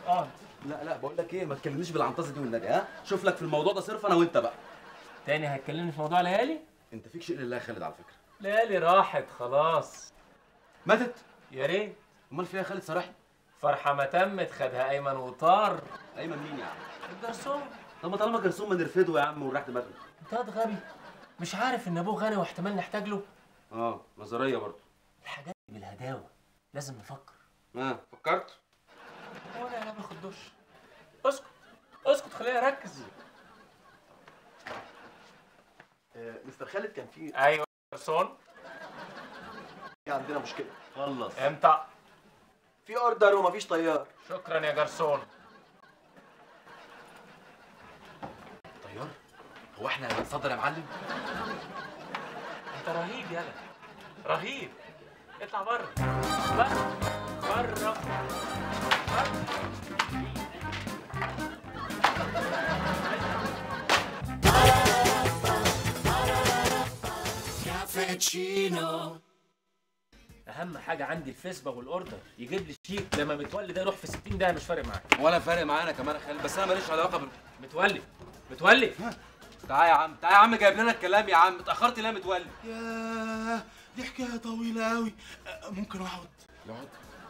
اقعد لا لا بقول لك ايه ما تكلمنيش بالعنطزه دي والنبي ها شوف لك في الموضوع ده صرف انا وانت بقى تاني هتكلمني في موضوع ليالي انت فيك شيء لله يا خالد على فكره ليالي راحت خلاص ماتت يا ريت امال فيها خالد صراحه فرحه ما تمت خدها ايمن وطار ايمن مين يا عم الجرسون طب ما طالما جرسون ما نرفده يا عم ونريح دماغنا انت واد غبي مش عارف ان ابوه غني واحتمال نحتاج له اه نظريه برضه الحاجات دي بالهداوه لازم نفكر اه فكرت هو انا انا باخد دش اسكت اسكت خليني اركز آه، مستر خالد كان في ايوه جرسون في عندنا مشكله خلص امتى في اوردر ومفيش طيار شكرا يا جرسون طيار هو احنا هنتصدر يا معلم انت رهيب يالا رهيب اطلع بره بره بره اهم حاجه عندي الفيسبا والاوردر يجيب لي الشيك لما متولي ده يروح في 60 ده مش فارق معايا ولا فارق معانا كمان يا خالد بس انا ماليش علاقه بال متولي متولي تعالى يا عم تعالى يا عم جايب لنا الكلام يا عم اتاخرت ليه يا متولي ياه دي حكايه طويله قوي ممكن اقعد يقعد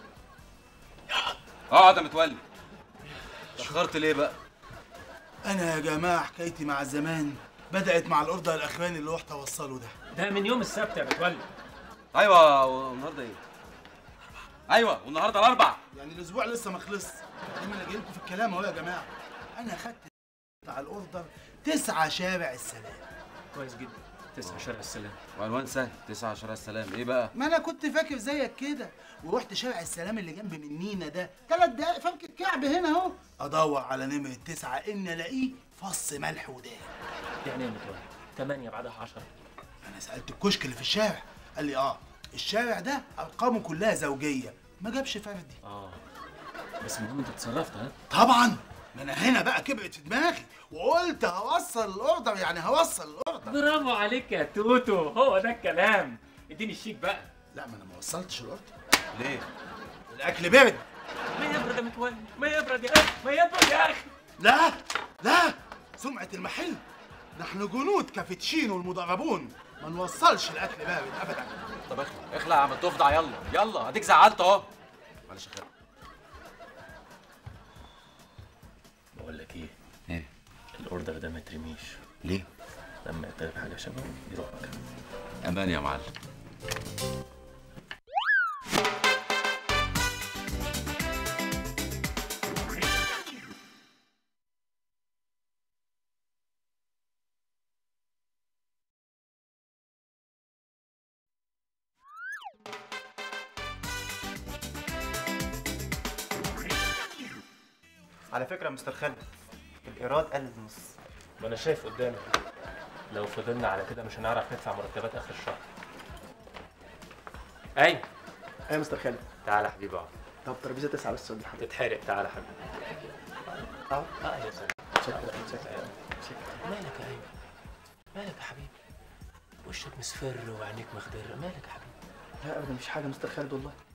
اقعد يا متولي اتاخرت ليه بقى انا يا جماعه حكايتي مع الزمان بدات مع الاوردر الاخراني اللي رحت اوصله ده ده من يوم السبت يا متولي ايوه والنهارده ايه ايوه والنهارده الاربع يعني الاسبوع لسه ما خلص دايما انا جاي لكم في الكلام اهو يا جماعه انا خدت بتاع الاوردر تسعة شارع السلام كويس جدا تسعة شارع السلام وعنوان سهل 9 شارع السلام ايه بقى ما انا كنت فاكر زيك كده ورحت شارع السلام اللي جنب منينا ده ثلاث دقايق فمك الكعب هنا اهو ادور على نمرة تسعة ان الاقيه فص ملح ودان يعني ايه متولي 8 بعدها 10 انا سالت الكشك اللي في الشارع قال لي اه الشارع ده ارقامه كلها زوجيه ما جابش فردي اه بس المهم انت اتصرفت ها طبعا ما انا هنا بقى كبرت في دماغي وقلت هوصل الاوردر يعني هوصل الاوردر برافو عليك يا توتو هو ده الكلام اديني الشيك بقى لا ما انا ما وصلتش الاوردر ليه الاكل برد ما يبرد يا متولي ما يبرد يا اخي ما يبرد يا اخي لا لا سمعة المحل نحن جنود كافيتشينو المدربون ما نوصلش الاكل بارد ابدا طب اخلع اخلع يا عم تفضع يلا يلا اديك زعلت اهو معلش يا خالد بقول لك ايه ايه الاوردر ده ما يترميش ليه لما يطلب حاجه شبهه يروح مكانه امان يا معلم على فكره يا مستر خالد الايراد قل النص ما انا شايف قدامي لو فضلنا على كده مش هنعرف ندفع مرتبات اخر الشهر اي ايه يا مستر خالد تعالى يا حبيبي اقعد طب ترابيزه تسعه بس ودي حضرتك تتحرق تعالى يا حبيبي اه اه يا سلام شكرا شكرا مالك يا ايمن مالك يا حبيبي وشك مصفر وعينيك مخضرة مالك يا حبيبي لا ابدا مفيش حاجه يا مستر خالد والله